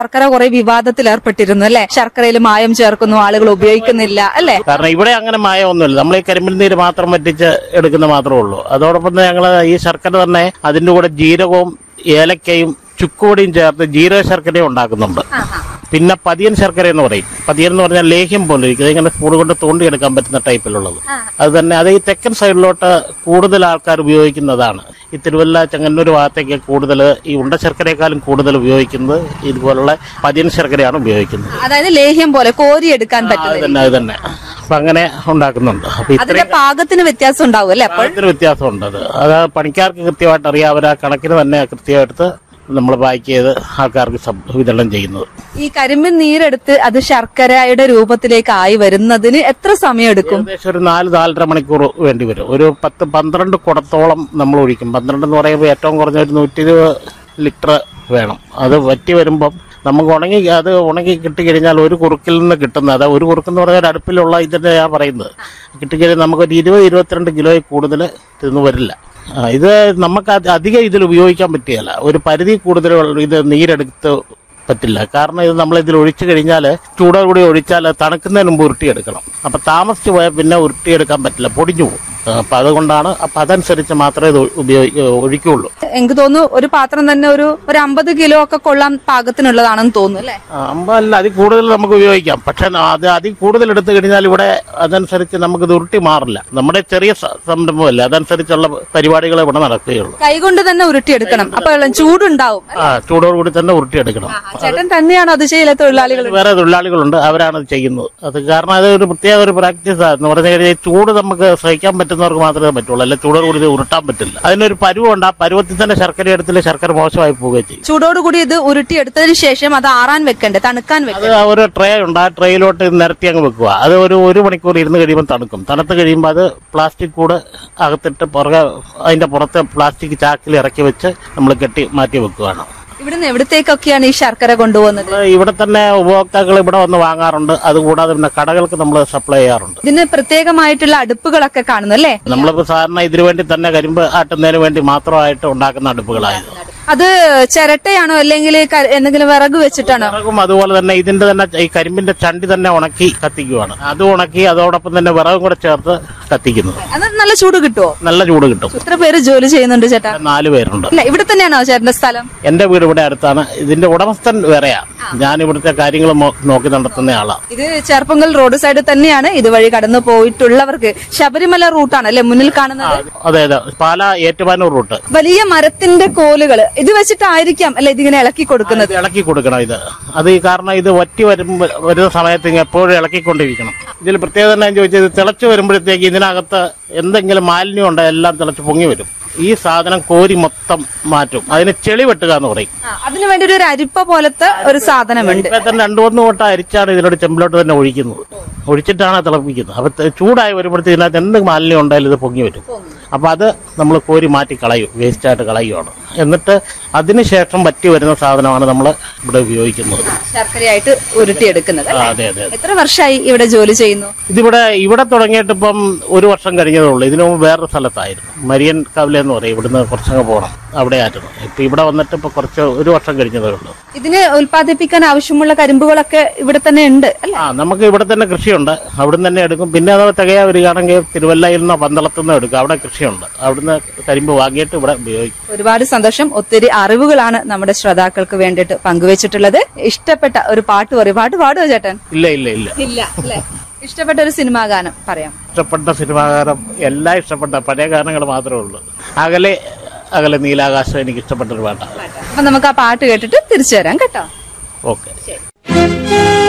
ശർക്കര കുറെ വിവാദത്തിൽ ഏർപ്പെട്ടിരുന്നു അല്ലെ ശർക്കരയിൽ മായം ചേർക്കുന്നു ആളുകൾ ഉപയോഗിക്കുന്നില്ല അല്ലെ കാരണം ഇവിടെ അങ്ങനെ മായമൊന്നുമില്ല നമ്മൾ ഈ കരിമ്പിൻ നീര് മാത്രം വറ്റിച്ച് എടുക്കുന്ന മാത്രമേ ഉള്ളൂ അതോടൊപ്പം തന്നെ ഞങ്ങൾ ഈ ശർക്കര തന്നെ അതിന്റെ കൂടെ ജീരകവും ഏലക്കയും ചുക്കുപൊടിയും ചേർത്ത് ജീരക ശർക്കരയും ഉണ്ടാക്കുന്നുണ്ട് പിന്നെ പതിയൻ ശർക്കര എന്ന് പറയും പതിയൻ എന്ന് പറഞ്ഞാൽ ലേഹ്യം പോലെ ഇരിക്കും അതിങ്ങനെ സ്പൂൺ കൊണ്ട് തോണ്ടിയെടുക്കാൻ പറ്റുന്ന ടൈപ്പിലുള്ളത് അത് തന്നെ അത് ഈ തെക്കൻ സൈഡിലോട്ട് കൂടുതൽ ആൾക്കാർ ഉപയോഗിക്കുന്നതാണ് ഈ തിരുവല്ല ചെങ്ങന്നൂർ ഭാഗത്തേക്ക് കൂടുതൽ ഈ ഉണ്ട ശർക്കരയെക്കാളും കൂടുതൽ ഉപയോഗിക്കുന്നത് ഇതുപോലുള്ള പതിയൻ ശർക്കരയാണ് ഉപയോഗിക്കുന്നത് അതായത് ലേഹ്യം പോലെ കോരിയെടുക്കാൻ അത് പറ്റുന്നത് തന്നെ അത് തന്നെ അപ്പൊ അങ്ങനെ ഉണ്ടാക്കുന്നുണ്ട് അപ്പൊ അതിന്റെ ഇത്രയും പാകത്തിന് വ്യത്യാസം ഉണ്ടാവും അല്ലെ അപ്പോൾ പാകത്തിന് വ്യത്യാസമുണ്ട് അത് അത് പണിക്കാർക്ക് കൃത്യമായിട്ട് അറിയാം അവർ ആ കണക്കിന് തന്നെ കൃത്യമായിട്ട് നമ്മൾ പാക്ക് ചെയ്ത് ആൾക്കാർക്ക് സബ് വിതരണം ചെയ്യുന്നത് ഈ കരിമ്പിൻ നീരെടുത്ത് അത് ശർക്കരയുടെ രൂപത്തിലേക്ക് ആയി വരുന്നതിന് എത്ര സമയം എടുക്കും ഏകദേശം ഒരു നാല് നാലര മണിക്കൂർ വേണ്ടി വരും ഒരു പത്ത് പന്ത്രണ്ട് കുടത്തോളം നമ്മൾ ഒഴിക്കും പന്ത്രണ്ട് എന്ന് പറയുമ്പോൾ ഏറ്റവും കുറഞ്ഞ ഒരു നൂറ്റി ഇരുപത് ലിറ്റർ വേണം അത് വറ്റി വരുമ്പം നമുക്ക് ഉണങ്ങി അത് ഉണങ്ങി കിട്ടിക്കഴിഞ്ഞാൽ ഒരു കുറുക്കിൽ നിന്ന് കിട്ടുന്ന അതായത് ഒരു കുറുക്കെന്ന് പറഞ്ഞാൽ ഒരു അടുപ്പിലുള്ള ഇതിന്റെ ഞാൻ പറയുന്നത് കിട്ടിക്കഴിഞ്ഞാൽ നമുക്കൊരു ഇരുപത് ഇരുപത്തിരണ്ട് കിലോയിൽ കൂടുതൽ തിന്നു വരില്ല ആ, ഇത് നമുക്ക് അത് അധികം ഇതിൽ ഉപയോഗിക്കാൻ പറ്റുകയില്ല ഒരു പരിധി കൂടുതൽ ഇത് നീരെടുത്ത് പറ്റില്ല കാരണം ഇത് നമ്മൾ ഇതിൽ ഒഴിച്ചു കഴിഞ്ഞാൽ ചൂടോടുകൂടി ഒഴിച്ചാൽ തണുക്കുന്നതിന് മുമ്പ് ഉരുട്ടിയെടുക്കണം അപ്പൊ താമസിച്ച് പോയാൽ പിന്നെ ഉരുട്ടിയെടുക്കാൻ പറ്റില്ല പൊടിഞ്ഞു പോകും അപ്പൊ അതുകൊണ്ടാണ് അപ്പൊ അതനുസരിച്ച് മാത്രമേ ഇത് ഉപയോഗി ഒഴിക്കുള്ളൂ എനിക്ക് തോന്നുന്നു ഒരു പാത്രം തന്നെ ഒരു ഒരു അമ്പത് കിലോ ഒക്കെ കൊള്ളാൻ പാകത്തിനുള്ളതാണെന്ന് തോന്നുന്നു അല്ലെ ആ, അമ്പതല്ല അതിൽ കൂടുതൽ നമുക്ക് ഉപയോഗിക്കാം പക്ഷെ അത് അതിൽ കൂടുതൽ എടുത്തു കഴിഞ്ഞാൽ ഇവിടെ അതനുസരിച്ച് നമുക്ക് ഇത് ഉരുട്ടി മാറില്ല നമ്മുടെ ചെറിയ സ- സംരംഭമല്ലേ അതനുസരിച്ചുള്ള പരിപാടികൾ ഇവിടെ നടക്കുകയുള്ളൂ കൈകൊണ്ട് തന്നെ ഉരുട്ടിയെടുക്കണം അപ്പൊ ചൂടുണ്ടാവും ആ ചൂടോടുകൂടി തന്നെ ഉരുട്ടിയെടുക്കണം ചേട്ടൻ തന്നെയാണോ അത് ചെയ്യല തൊഴിലാളികൾ വേറെ തൊഴിലാളികളുണ്ട് അവരാണ് ഇത് ചെയ്യുന്നത് അത് കാരണം അത് ഒരു പ്രത്യേക ഒരു പ്രാക്ടീസ് എന്ന് പറഞ്ഞു കഴിഞ്ഞാൽ ഈ ചൂട് നമുക്ക് സഹിക്കാൻ പറ്റുന്നവർക്ക് മാത്രമേ പറ്റുള്ളൂ അല്ലെ ചൂടോട് കൂടി ഇത് ഉരുട്ടാൻ പറ്റില്ല അതിനൊരു പരുവുണ്ട് ആ പരുവത്തിൽ തന്നെ ശർക്കര എടുത്തില്ല ശർക്കര മോശമായി പോവുകയും ചെയ്യും ചൂടോടുകൂടി ഇത് ഉരുട്ടിയെടുത്തതിന് ശേഷം അത് ആറാൻ വെക്കണ്ടേ തണുക്കാൻ അത് വെക്കണ്ടേ ആ ഒരു ട്രേ ഉണ്ട് ആ ട്രേയിലോട്ട് നിരത്തി അങ്ങ് വെക്കുക അത് ഒരു ഒരു മണിക്കൂർ ഇരുന്ന് കഴിയുമ്പോൾ തണുക്കും തണുത്ത് കഴിയുമ്പോൾ അത് പ്ലാസ്റ്റിക് കൂട് അകത്തിട്ട് പുറകെ അതിന്റെ പുറത്തെ പ്ലാസ്റ്റിക് ചാക്കിൽ ഇറക്കി വെച്ച് നമ്മൾ കെട്ടി മാറ്റി വെക്കുകയാണ് ഇവിടുന്ന് എവിടത്തേക്കൊക്കെയാണ് ഈ ശർക്കര കൊണ്ടുപോകുന്നത് നമ്മള് ഇവിടെ തന്നെ ഉപഭോക്താക്കൾ ഇവിടെ വന്ന് വാങ്ങാറുണ്ട് അതുകൂടാതെ പിന്നെ കടകൾക്ക് നമ്മൾ സപ്ലൈ ചെയ്യാറുണ്ട് ഇതിന് പ്രത്യേകമായിട്ടുള്ള അടുപ്പുകളൊക്കെ കാണുന്നു അല്ലേ നമ്മളിപ്പോ സാധാരണ ഇതിനു വേണ്ടി തന്നെ കരിമ്പ് ആട്ടുന്നതിന് വേണ്ടി മാത്രമായിട്ട് ഉണ്ടാക്കുന്ന അടുപ്പുകളായത് അത് ചിരട്ടയാണോ അല്ലെങ്കിൽ ക- എന്തെങ്കിലും വിറക് വെച്ചിട്ടാണോ വിറകും അതുപോലെ തന്നെ ഇതിന്റെ തന്നെ ഈ കരിമ്പിന്റെ ചണ്ടി തന്നെ ഉണക്കി കത്തിക്കുവാണ് അത് ഉണക്കി അതോടൊപ്പം തന്നെ വിറകും കൂടെ ചേർത്ത് കത്തിക്കുന്നത് അത് നല്ല ചൂട് കിട്ടുമോ നല്ല ചൂട് കിട്ടും ഇത്ര പേര് ജോലി ചെയ്യുന്നുണ്ട് ചേട്ടാ നാല് പേരുണ്ട് ഇല്ല ഇവിടെ തന്നെയാണോ ചേട്ടന്റെ സ്ഥലം എന്റെ വീട് ഇവിടെ അടുത്താണ് ഇതിന്റെ ഉടമസ്ഥൻ വേറെയാ ഞാൻ ഇവിടുത്തെ കാര്യങ്ങൾ മോ- നോക്കി നടത്തുന്ന ആളാണ് ഇത് ചേർപ്പങ്കൽ റോഡ് സൈഡ് തന്നെയാണ് ഇതുവഴി കടന്നു പോയിട്ടുള്ളവർക്ക് ശബരിമല റൂട്ടാണ് അല്ലെ മുന്നിൽ കാണുന്നത് അതെ അതെ പാല ഏറ്റുമാനൂർ റൂട്ട് വലിയ മരത്തിന്റെ കോലുകള് ഇത് വെച്ചിട്ടായിരിക്കാം അല്ലെ ഇതിങ്ങനെ ഇളക്കി കൊടുക്കുന്നത് ഇത് ഇളക്കി കൊടുക്കണം ഇത് അത് ഈ കാരണം ഇത് വറ്റി വരുമ്പോ വരുന്ന സമയത്ത് ഇങ്ങ് എപ്പോഴും ഇളക്കിക്കൊണ്ടിരിക്കണം ഇതിൽ പ്രത്യേകത ഞാൻ ചോദിച്ചത് തിളച്ചു വരുമ്പോഴത്തേക്ക് ഇതിനകത്ത് എന്തെങ്കിലും മാലിന്യം ഉണ്ടോ എല്ലാം തിളച്ച് പൊങ്ങി വരും ഈ സാധനം കോരി മൊത്തം മാറ്റും അതിന് ചെളി വെട്ടുക എന്ന് പറയും ആ, അതിനു വേണ്ടി ഒരു അരിപ്പ പോലത്തെ ഒരു സാധനമുണ്ട് ഇപ്പൊ തന്നെ രണ്ടു മൂന്ന് വട്ടം അരിച്ചാണ് ഇതിനോട് ചെമ്പിലോട്ട് തന്നെ ഒഴിക്കുന്നത് ഒഴിച്ചിട്ടാണ് തിളപ്പിക്കുന്നത് അപ്പൊ ത- ചൂടായി വരുമ്പോഴത്തേക്ക് ഇതിനകത്ത് എന്ത് മാലിന്യം ഉണ്ടായാലും ഇത് പൊങ്ങി വരും അപ്പൊ അത് നമ്മൾ കോരി മാറ്റി കളയും വേസ്റ്റ് ആയിട്ട് കളയുവാണ് എന്നിട്ട് അതിനുശേഷം വറ്റി വരുന്ന സാധനമാണ് നമ്മൾ ഇവിടെ ഉപയോഗിക്കുന്നത് ശർക്കരയായിട്ട് ഉരുട്ടിയെടുക്കുന്നത് ആ, അതെ അതെ അതെ. എത്ര വർഷമായി ഇവിടെ ജോലി ചെയ്യുന്നു ഇതിവിടെ ഇവിടെ തുടങ്ങിയിട്ട് ഇപ്പം ഒരു വർഷം കഴിഞ്ഞതേ ഉള്ളൂ ഇതിനു മുമ്പ് വേറൊരു സ്ഥലത്തായിരുന്നു മരിയൻ കവല എന്ന് പറയും ഇവിടുന്ന് കുറച്ചങ്ങ് പോകണം അവിടെ ആയിരുന്നു ഇപ്പൊ ഇവിടെ വന്നിട്ട് ഇപ്പൊ കുറച്ച് ഒരു വർഷം കഴിഞ്ഞതേ ഉള്ളൂ ഇതിന് ഉൽപ്പാദിപ്പിക്കാൻ ആവശ്യമുള്ള കരിമ്പുകളൊക്കെ ഇവിടെ തന്നെ ഉണ്ട് അല്ലെ ആ നമുക്ക് ഇവിടെ തന്നെ കൃഷിയുണ്ട് അവിടുന്ന് തന്നെ എടുക്കും പിന്നെ അത് തികയാ വരികയാണെങ്കിൽ തിരുവല്ലയിൽ നിന്നോ പന്തളത്തു നിന്നോ എടുക്കും അവിടെ കൃഷിയുണ്ട് അവിടുന്ന് കരിമ്പ് വാങ്ങിയിട്ട് ഇവിടെ ഉപയോഗിക്കും ഒരുപാട് സന്തോഷം ഒത്തിരി അറിവുകളാണ് നമ്മുടെ ശ്രോതാക്കൾക്ക് വേണ്ടിയിട്ട് പങ്കുവച്ചിട്ടുള്ളത് ഇഷ്ടപ്പെട്ട ഒരു പാട്ട് പറയും പാട്ട് പാടുമോ ചേട്ടൻ ഇല്ല ഇല്ല ഇല്ല ഇല്ല അല്ലേ ഇഷ്ടപ്പെട്ട ഒരു സിനിമാ ഗാനം പറയാം ഇഷ്ടപ്പെട്ട സിനിമാകാരം എല്ലാം ഇഷ്ടപ്പെട്ട പഴയ ഗാനങ്ങൾ മാത്രമേ ഉള്ളൂ അകലെ അകലെ നീലാകാശം എനിക്ക് ഇഷ്ടപ്പെട്ട ഒരു പാട്ടാണ് അപ്പൊ നമുക്ക് ആ പാട്ട് കേട്ടിട്ട് തിരിച്ചു വരാം കേട്ടോ ഓക്കെ ശരി